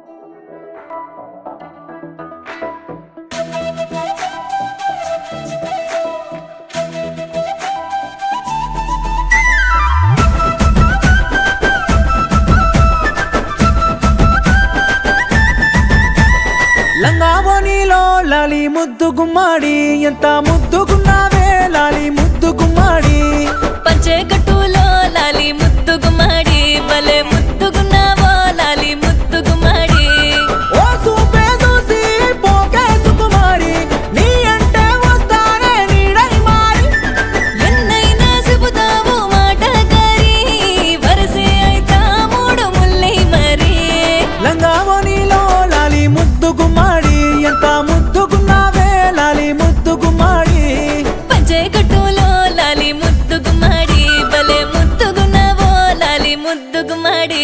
లంగావోనిలో లాలి ముద్దు గుమ్మాడి ఎంత ముద్దుగున్నావే లాలి ముద్దు గుమ్మాడి పంచేకట్టులో లాలి ముత్తు గుమ్మడి భలే ముత్తుగున్నావో లాలి ముత్తు గుమ్మడి ఓ సూపే చూసి పోకే సుకుమారి నీ అంటే వస్తానే నీడై మారి ఎన్నైనా చెబుతావు మాట గారి వరసే అయితా మూడు ముల్లై మరి లంగావోనిలో లాలి ముద్దు గుమ్మాడి ఎంత ముద్దుగున్నావే లాలి ముద్దు గుమ్మాడి పంచేకట్టులో లాలి ముత్తు గుమ్మడి భలే ముత్తుగున్నావో లాలి ముద్దు గుమ్మడి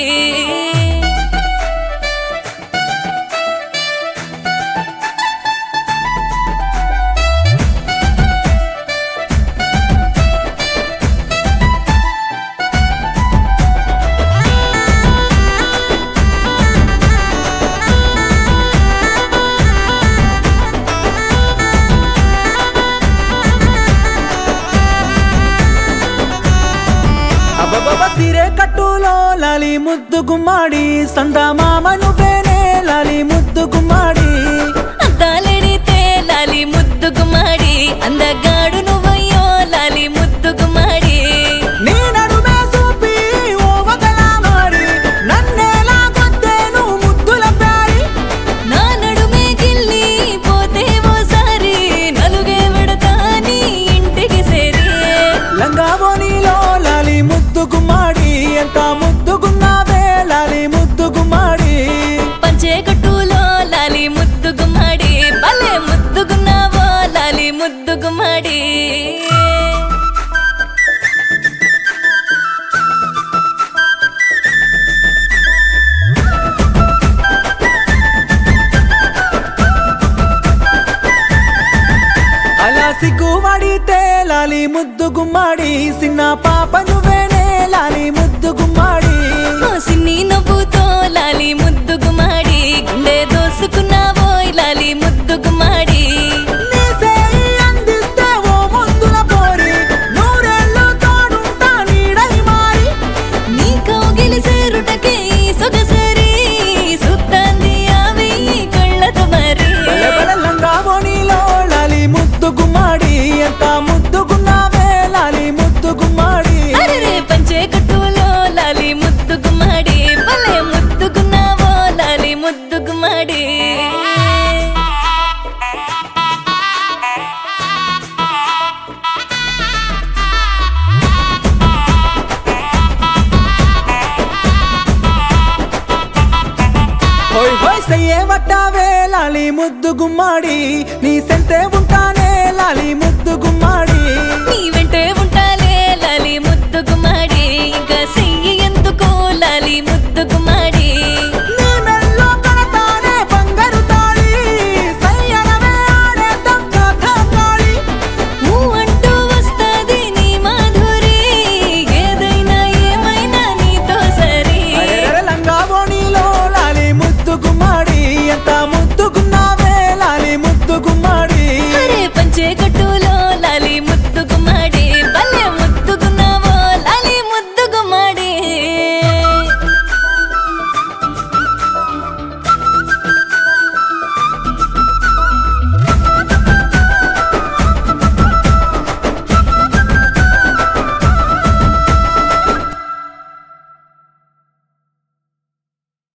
అబ్బబ్బబ్బ సిరే కట్టులో లాలి ముద్దు గుమ్మాడి సందమామ నువ్వేనే లాలి ముద్దు గుమ్మాడి అద్దాలెడితే లాలి ముద్దు గుమ్మడి అందగాడు నువ్వయ్యో లాలి ముద్దు గుమ్మడి నీ నడుమే చూపి ఓ వగలా మారి నన్నేలా కొద్దేను ముద్దుల ప్యారి నా నడుమే గిల్లి పోతే ఓసారి నలుగే విడతా నీ ఇంటికి సేరి లంగావోనిలో లాలి ముద్దు గుమ్మాడి ఎంత ముద్దుగున్నావే లాలి ముద్దు గుమ్మాడి పంచేకట్టులో లాలి ముద్దు గుమ్మడి భలే ముద్దుగున్నావో లాలి ముద్దు గుమ్మడి అలా సిగ్గుపడితే లాలి ముద్దు గుమ్మాడి చిన్న పాప నువ్వేనే లాలి ముద్దు గుమ్మాడి ఓ సిన్ని నవ్వుతో లాలి ముద్దు గుమ్మడి గుండె దోసుకున్నావో లాలి ముద్దు గుమ్మడి నీ చేయి అందిస్తే ఓ ముద్దుల పోరి నూరేళ్ళు తోడుంటా నీడై మారి నీ కౌగిలి సేరుటకే ఈ సొగసరి సుత్తాంది అవి ఈ కళ్ళతో మరి లంగావోనిలో లాలి ముద్దు గుమ్మాడి ఎంత ముద్దుగున్నావే లాలి ముద్దు గుమ్మాడి అరెరే పంచే కట్టులో లాలి ముద్దు గుమ్మడి భలే ముద్దుగున్నావో లాలి ముద్దు గుమ్మడి హోయ్ హోయ్ సయ్యే వట్టావే లాలి ముద్దు గుమ్మాడి నీ సెంతే ఉంటానే లాలి ముద్దు గుమ్మాడి నీ